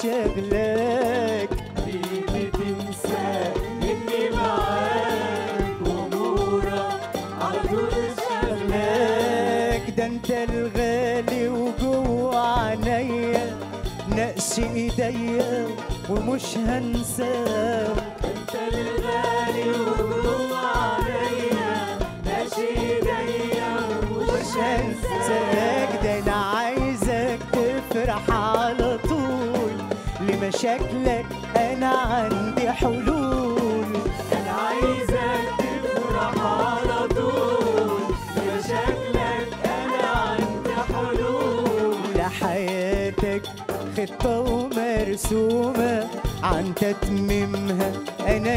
شغلك ليه بتنسى إني معاك وأمورك على طول شغلك لك ده انت الغالي وجوه عينيا نقش ايديا ومش هنساك أنت الغالي وجوه عليا ماشي إيديا ومش مش هنساك ده انا عايزك تفرح على طول لمشاكلك انا عندي حلول أنا عايزك تفرح على طول لمشاكلك أنا عندي حلول لحياتك خطة ومرسومة عن تتميمها أنا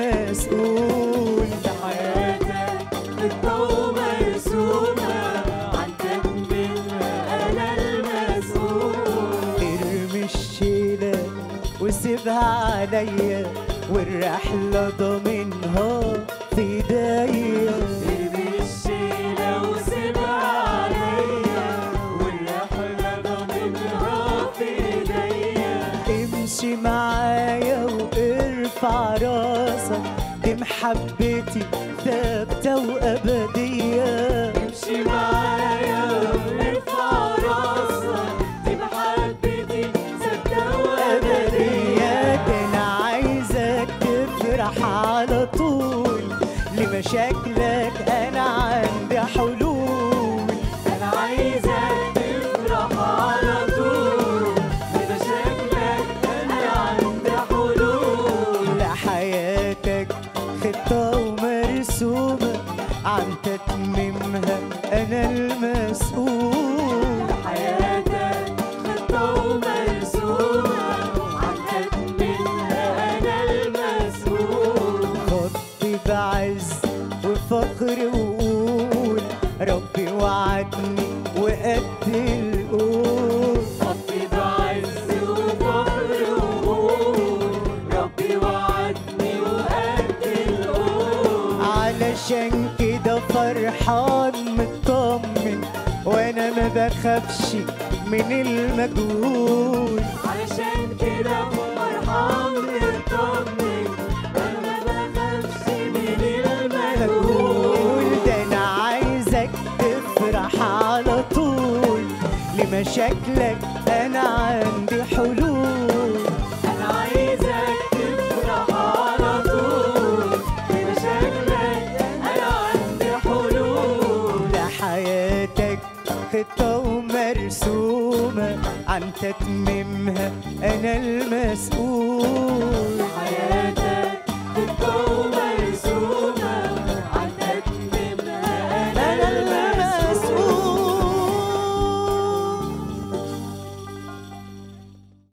المسؤول حياتك خطة ومرسومة عن تكملها أنا المسؤول ارمي الشيلة وسيبها عليا والرحلة ضامنها في ايديا ارمي الشيلة وسيبها عليا والرحلة ضامنها في ايديا امشي معايا وارفع راسك دي محبتي ثابتة وأبدية امشي معايا وارفع راسك دي محبتي ثابتة وأبدية أبدية ده أنا عايزك تفرح على طول لمشاكلك أنا عندي حلول أنا عايزك تفرح على طول لمشاكلك أنا عندي حلول لحياتك خطة ومرسومة عن تتميمها أنا المسؤول حياتك خطة ومرسومة عن تكملها أنا المسؤول خطي بعز وفخر وقول ربي وعدني وقد القول خطي بعز وفخر وقول ربي وعدني وقد القول علشان كده فرحان مطمن وانا ما بخافش من المجهول علشان كده فرحان مطمن أنا ما بخافش من المجهول مجهول ده انا عايزك تفرح على طول لمشاكلك انا عندي حلول أنا عايزك تفرح على طول بمشاكلك أنا عندي حلول لحياتك خطة ومرسومة عن تتميمها أنا المسؤول حياتك خطة